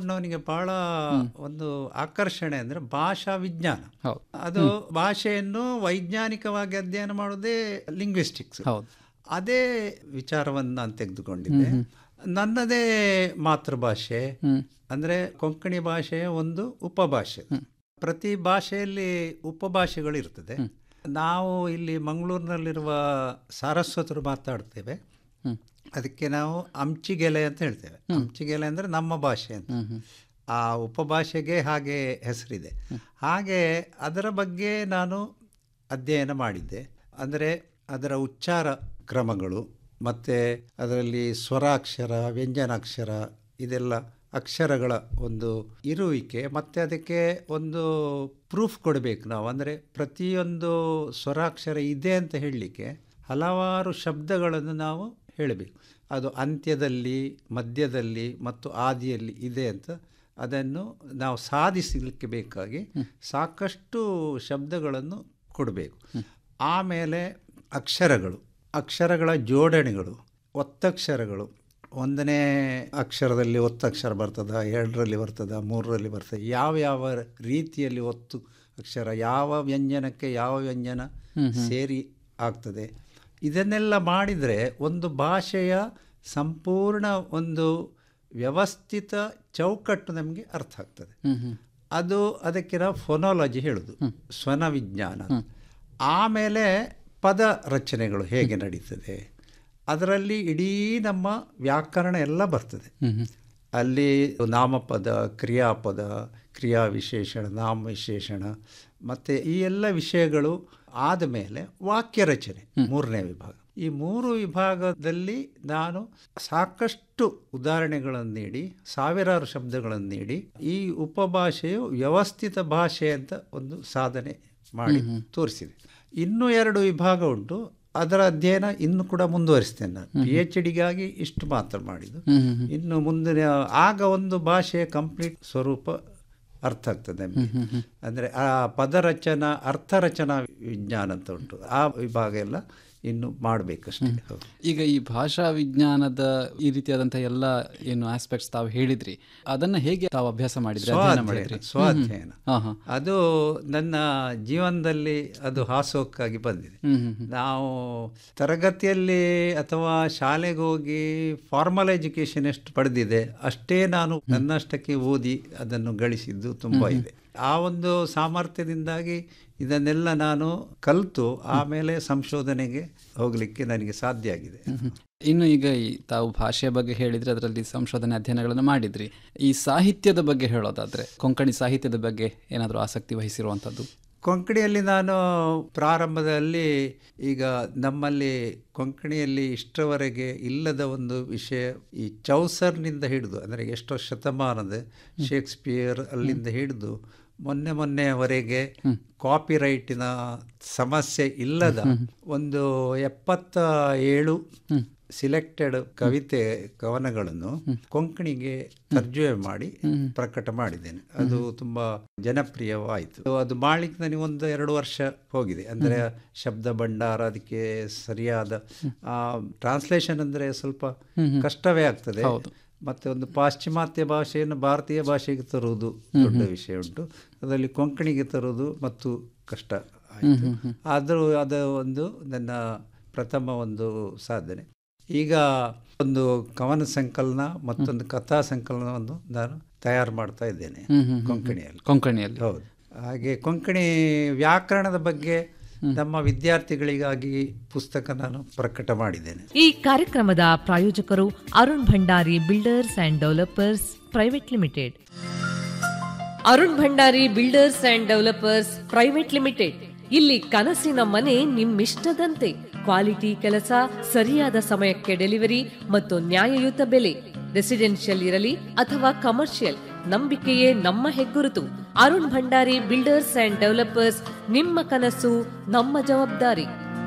ಬೆಂಗಳೂರಿನವನಿಗೆ ಬಹಳ ಒಂದು ಆಕರ್ಷಣೆ ಅಂದ್ರೆ ಭಾಷಾ ವಿಜ್ಞಾನ ಹೌದು ಅದು ಭಾಷೆಯನ್ನು ವೈಜ್ಞಾನಿಕವಾಗಿ ಅಧ್ಯಯನ ಮಾಡೋದೇ ಲಿಂಗ್ವಿಸ್ಟಿಕ್ಸ್ ಹೌದು ಅದೇ ವಿಚಾರವನ್ನು ನಾನು ತೆಗೆದುಕೊಂಡಿದ್ದೆ ನನ್ನದೇ ಮಾತೃಭಾಷೆ ಅಂದ್ರೆ ಕೊಂಕಣಿ ಭಾಷೆಯ ಒಂದು ಉಪಭಾಷೆ ಪ್ರತಿ ಭಾಷೆಯಲ್ಲಿ ಉಪಭಾಷೆಗಳು ಇರ್ತದೆ ನಾವು ಇಲ್ಲಿ ಮಂಗಳೂರಿನಲ್ಲಿರುವ ಸಾರಸ್ವತರು ಮಾತಾಡ್ತೇವೆ ಅದಕ್ಕೆ ನಾವು ಅಂಚಿಗೆಲೆ ಅಂತ ಹೇಳ್ತೇವೆ ಅಂಚಿಗೆಲೆ ಅಂದ್ರೆ ನಮ್ಮ ಭಾಷೆ ಅಂತ ಆ ಉಪಭಾಷೆಗೆ ಹಾಗೆ ಹೆಸರಿದೆ ಹಾಗೆ ಅದರ ಬಗ್ಗೆ ನಾನು ಅಧ್ಯಯನ ಮಾಡಿದ್ದೆ ಅಂದರೆ ಅದರ ಉಚ್ಚಾರ ಕ್ರಮಗಳು ಮತ್ತು ಅದರಲ್ಲಿ ಸ್ವರಾಕ್ಷರ ವ್ಯಂಜನಾಕ್ಷರ ಇದೆಲ್ಲ ಅಕ್ಷರಗಳ ಒಂದು ಇರುವಿಕೆ ಮತ್ತು ಅದಕ್ಕೆ ಒಂದು ಪ್ರೂಫ್ ಕೊಡಬೇಕು ನಾವು ಅಂದರೆ ಪ್ರತಿಯೊಂದು ಸ್ವರಾಕ್ಷರ ಇದೆ ಅಂತ ಹೇಳಲಿಕ್ಕೆ ಹಲವಾರು ಶಬ್ದಗಳನ್ನು ನಾವು ಹೇಳಬೇಕು ಅದು ಅಂತ್ಯದಲ್ಲಿ ಮಧ್ಯದಲ್ಲಿ ಮತ್ತು ಆದಿಯಲ್ಲಿ ಇದೆ ಅಂತ ಅದನ್ನು ನಾವು ಸಾಧಿಸಲಿಕ್ಕೆ ಬೇಕಾಗಿ ಸಾಕಷ್ಟು ಶಬ್ದಗಳನ್ನು ಕೊಡಬೇಕು ಆಮೇಲೆ ಅಕ್ಷರಗಳು ಅಕ್ಷರಗಳ ಜೋಡಣೆಗಳು ಒತ್ತಕ್ಷರಗಳು ಒಂದನೇ ಅಕ್ಷರದಲ್ಲಿ ಒತ್ತಕ್ಷರ ಬರ್ತದ ಎರಡರಲ್ಲಿ ಬರ್ತದ ಮೂರರಲ್ಲಿ ಬರ್ತದೆ ಯಾವ ಯಾವ ರೀತಿಯಲ್ಲಿ ಒತ್ತು ಅಕ್ಷರ ಯಾವ ವ್ಯಂಜನಕ್ಕೆ ಯಾವ ವ್ಯಂಜನ ಸೇರಿ ಆಗ್ತದೆ ಇದನ್ನೆಲ್ಲ ಮಾಡಿದರೆ ಒಂದು ಭಾಷೆಯ ಸಂಪೂರ್ಣ ಒಂದು ವ್ಯವಸ್ಥಿತ ಚೌಕಟ್ಟು ನಮಗೆ ಅರ್ಥ ಆಗ್ತದೆ ಅದು ಅದಕ್ಕೆ ನಾವು ಫೊನಾಲಜಿ ಹೇಳೋದು ಸ್ವನ ವಿಜ್ಞಾನ ಆಮೇಲೆ ಪದ ರಚನೆಗಳು ಹೇಗೆ ನಡೀತದೆ ಅದರಲ್ಲಿ ಇಡೀ ನಮ್ಮ ವ್ಯಾಕರಣ ಎಲ್ಲ ಬರ್ತದೆ ಅಲ್ಲಿ ನಾಮಪದ ಕ್ರಿಯಾಪದ ಕ್ರಿಯಾ ವಿಶೇಷಣ ನಾಮ ವಿಶೇಷಣ ಮತ್ತು ಈ ಎಲ್ಲ ವಿಷಯಗಳು ಆದ ಮೇಲೆ ವಾಕ್ಯ ರಚನೆ ಮೂರನೇ ವಿಭಾಗ ಈ ಮೂರು ವಿಭಾಗದಲ್ಲಿ ನಾನು ಸಾಕಷ್ಟು ಉದಾಹರಣೆಗಳನ್ನು ನೀಡಿ ಸಾವಿರಾರು ಶಬ್ದಗಳನ್ನು ನೀಡಿ ಈ ಉಪಭಾಷೆಯು ವ್ಯವಸ್ಥಿತ ಭಾಷೆ ಅಂತ ಒಂದು ಸಾಧನೆ ಮಾಡಿ ತೋರಿಸಿದೆ ಇನ್ನೂ ಎರಡು ವಿಭಾಗ ಉಂಟು ಅದರ ಅಧ್ಯಯನ ಇನ್ನು ಕೂಡ ಮುಂದುವರಿಸ್ತೇನೆ ನಾನು ಪಿ ಎಚ್ ಡಿಗಾಗಿ ಇಷ್ಟು ಮಾತ್ರ ಮಾಡಿದ್ದು ಇನ್ನು ಮುಂದಿನ ಆಗ ಒಂದು ಭಾಷೆಯ ಕಂಪ್ಲೀಟ್ ಸ್ವರೂಪ ಅರ್ಥ ಆಗ್ತದೆ ನಮಗೆ ಅಂದರೆ ಆ ಪದರಚನಾ ಅರ್ಥರಚನಾ ವಿಜ್ಞಾನ ಅಂತ ಉಂಟು ಆ ವಿಭಾಗ ಎಲ್ಲ ಇನ್ನು ಮಾಡಬೇಕಷ್ಟೇ ಹೌದು ಈಗ ಈ ಭಾಷಾ ವಿಜ್ಞಾನದ ಈ ರೀತಿಯಾದಂತಹ ಎಲ್ಲ ಏನು ಆಸ್ಪೆಕ್ಟ್ಸ್ ತಾವು ಹೇಳಿದ್ರಿ ಅದನ್ನ ಹೇಗೆ ತಾವು ಅಭ್ಯಾಸ ಮಾಡಿದ್ರಿ ಅಧ್ಯಯನ ಮಾಡಿದ್ರಿ ಸ್ವಾಧ್ಯಯನ ಸ್ವಾಧ್ಯಯನ ಹಾ ಹಾ ಅದು ನನ್ನ ಜೀವನದಲ್ಲಿ ಅದು ಹಾಸೋಕ್ಕಾಗಿ ಬಂದಿದೆ ನಾವು ತರಗತಿಯಲ್ಲಿ ಅಥವಾ ಶಾಲೆಗೆ ಹೋಗಿ ಫಾರ್ಮಲ್ ಎಜುಕೇಶನ್ ಎಷ್ಟು ಪಡೆದಿದೆ ಅಷ್ಟೇ ನಾನು ನನ್ನಷ್ಟಕ್ಕೆ ಓದಿ ಅದನ್ನು ಗಳಿಸಿದ್ದು ತುಂಬ ಇದೆ ಆ ಒಂದು ಸಾಮರ್ಥ್ಯದಿಂದಾಗಿ ಇದನ್ನೆಲ್ಲ ನಾನು ಕಲಿತು ಆಮೇಲೆ ಸಂಶೋಧನೆಗೆ ಹೋಗಲಿಕ್ಕೆ ನನಗೆ ಸಾಧ್ಯ ಆಗಿದೆ ಇನ್ನು ಈಗ ಈ ತಾವು ಭಾಷೆಯ ಬಗ್ಗೆ ಹೇಳಿದ್ರೆ ಅದರಲ್ಲಿ ಸಂಶೋಧನೆ ಅಧ್ಯಯನಗಳನ್ನು ಮಾಡಿದ್ರಿ ಈ ಸಾಹಿತ್ಯದ ಬಗ್ಗೆ ಹೇಳೋದಾದ್ರೆ ಕೊಂಕಣಿ ಸಾಹಿತ್ಯದ ಬಗ್ಗೆ ಏನಾದರೂ ಆಸಕ್ತಿ ವಹಿಸಿರುವಂಥದ್ದು ಕೊಂಕಣಿಯಲ್ಲಿ ನಾನು ಪ್ರಾರಂಭದಲ್ಲಿ ಈಗ ನಮ್ಮಲ್ಲಿ ಕೊಂಕಣಿಯಲ್ಲಿ ಇಷ್ಟರವರೆಗೆ ಇಲ್ಲದ ಒಂದು ವಿಷಯ ಈ ಚೌಸರ್ನಿಂದ ಹಿಡಿದು ಅಂದರೆ ಎಷ್ಟೋ ಶತಮಾನದ ಶೇಕ್ಸ್ಪಿಯರ್ ಅಲ್ಲಿಂದ ಹಿಡಿದು ಮೊನ್ನೆ ಮೊನ್ನೆಯವರೆಗೆ ಕಾಪಿರೈಟಿನ ಸಮಸ್ಯೆ ಇಲ್ಲದ ಒಂದು ಎಪ್ಪತ್ತ ಏಳು ಸಿಲೆಕ್ಟೆಡ್ ಕವಿತೆ ಕವನಗಳನ್ನು ಕೊಂಕಣಿಗೆ ತರ್ಜುಮೆ ಮಾಡಿ ಪ್ರಕಟ ಮಾಡಿದ್ದೇನೆ ಅದು ತುಂಬಾ ಜನಪ್ರಿಯವಾಯಿತು ಅದು ಮಾಡ್ಲಿಕ್ಕೆ ನನಗೆ ಒಂದು ಎರಡು ವರ್ಷ ಹೋಗಿದೆ ಅಂದರೆ ಶಬ್ದ ಭಂಡಾರ ಅದಕ್ಕೆ ಸರಿಯಾದ ಟ್ರಾನ್ಸ್ಲೇಷನ್ ಅಂದರೆ ಸ್ವಲ್ಪ ಕಷ್ಟವೇ ಆಗ್ತದೆ ಮತ್ತೆ ಒಂದು ಪಾಶ್ಚಿಮಾತ್ಯ ಭಾಷೆಯನ್ನು ಭಾರತೀಯ ಭಾಷೆಗೆ ತರುವುದು ದೊಡ್ಡ ವಿಷಯ ಉಂಟು ಅದರಲ್ಲಿ ಕೊಂಕಣಿಗೆ ತರುವುದು ಮತ್ತು ಕಷ್ಟ ಆಯಿತು ಆದರೂ ಅದು ಒಂದು ನನ್ನ ಪ್ರಥಮ ಒಂದು ಸಾಧನೆ ಈಗ ಒಂದು ಕವನ ಸಂಕಲನ ಮತ್ತೊಂದು ಕಥಾ ಸಂಕಲನವನ್ನು ನಾನು ತಯಾರು ಮಾಡ್ತಾ ಇದ್ದೇನೆ ಕೊಂಕಣಿಯಲ್ಲಿ ಕೊಂಕಣಿಯಲ್ಲಿ ಹೌದು ಹಾಗೆ ಕೊಂಕಣಿ ವ್ಯಾಕರಣದ ಬಗ್ಗೆ ನಮ್ಮ ವಿದ್ಯಾರ್ಥಿಗಳಿಗಾಗಿ ಪುಸ್ತಕ ನಾನು ಪ್ರಕಟ ಮಾಡಿದ್ದೇನೆ ಈ ಕಾರ್ಯಕ್ರಮದ ಪ್ರಾಯೋಜಕರು Arun Bhandari builders and developers private limited Arun Bhandari builders and developers private limited ಇಲ್ಲಿ ಕನಸಿನ ಮನೆ ನಿಮ್ಮಿಷ್ಟದಂತೆ ಕ್ವಾಲಿಟಿ ಕೆಲಸ ಸರಿಯಾದ ಸಮಯಕ್ಕೆ ಡೆಲಿವರಿ ಮತ್ತು ನ್ಯಾಯಯುತ ಬೆಲೆ ರೆಸಿಡೆನ್ಷಿಯಲ್ ಇರಲಿ ಅಥವಾ ಕಮರ್ಷಿಯಲ್ ನಂಬಿಕೆಯೇ ನಮ್ಮ ಹೆಗ್ಗುರುತು Arun Bhandari builders and developers ನಿಮ್ಮ ಕನಸು ನಮ್ಮ ಜವಾಬ್ದಾರಿ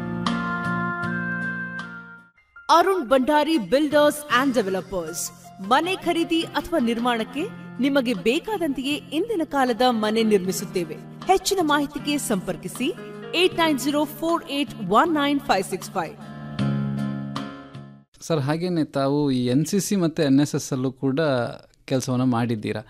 Arun Bhandari builders and developers ಮನೆ ಖರೀದಿ ಅಥವಾ ನಿರ್ಮಾಣಕ್ಕೆ ನಿಮಗೆ ಬೇಕಾದಂತೆಯೇ ಇಂದಿನ ಕಾಲದ ಮನೆ ನಿರ್ಮಿಸುತ್ತೇವೆ ಹೆಚ್ಚಿನ ಮಾಹಿತಿಗೆ ಸಂಪರ್ಕಿಸಿ eight nine zero four eight one nine five six five sir ಹಾಗೇನೆ ತಾವು ಈ ಎನ್ ಸಿ ಸಿ ಮತ್ತು ಎನ್ ಎಸ್ ಎಸ್ ಅಲ್ಲೂ ಕೂಡ ಕೆಲಸವನ್ನು ಮಾಡಿದ್ದೀರಾ